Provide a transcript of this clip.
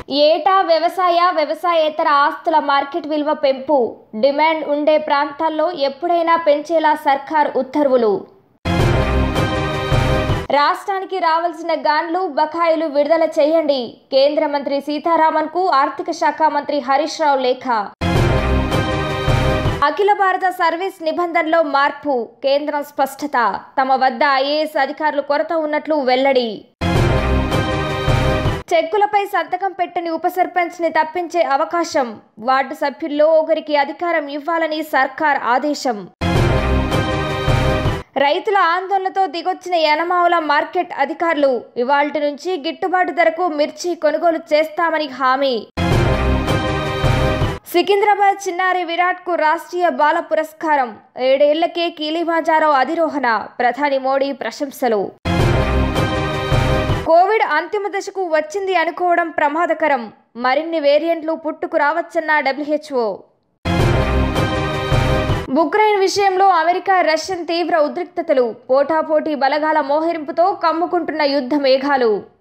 ఏటా వ్యవసాయ వ్యవసాయేతర ఆస్తుల మార్కెట్ విలువ పెంపు డిమాండ్ ఉండే ప్రాంతాల్లో ఎప్పుడైనా పెంచేలా సర్కార్ ఉత్తర్వులు రాష్ట్రానికి రావాల్సిన గాన్లు బకాయిలు విడుదల చేయండి కేంద్ర మంత్రి సీతారామన్ కు ఆర్థిక శాఖ మంత్రి హరీష్ రావు లేఖ అఖిల భారత సర్వీస్ నిబంధనలో మార్పు కేంద్రం స్పష్టత తమ వద్ద ఐఏఎస్ అధికారులు కొరత ఉన్నట్లు వెల్లడి చెక్కులపై సంతకం పెట్టని ఉప సర్పంచ్ ని తప్పించే అవకాశం వార్డు సభ్యుల్లో ఒకరికి అధికారం ఇవ్వాలని సర్కార్ ఆదేశం రైతుల ఆందోళనతో దిగొచ్చిన యనమావుల మార్కెట్ అధికారులు ఇవాల్టి నుంచి గిట్టుబాటు ధరకు మిర్చి కొనుగోలు చేస్తామని హామీ సికింద్రాబాద్ చిన్నారి విరాట్ కు రాష్ట్రీయ బాల పురస్కారం ఏడేళ్లకే కీలిమాజారో అధిరోహణ ప్రధాని మోడీ ప్రశంసలు కోవిడ్ అంతిమ దశకు వచ్చింది అనుకోవడం ప్రమాదకరం మరిన్ని వేరియంట్లు పుట్టుకు రావచ్చన్న డబ్ల్యూహెచ్ఓ ఉక్రెయిన్ విషయంలో అమెరికా రష్యన్ తీవ్ర ఉద్రిక్తతలు పోటాపోటీ బలగాల మోహరింపుతో కమ్ముకుంటున్న యుద్ధ మేఘాలు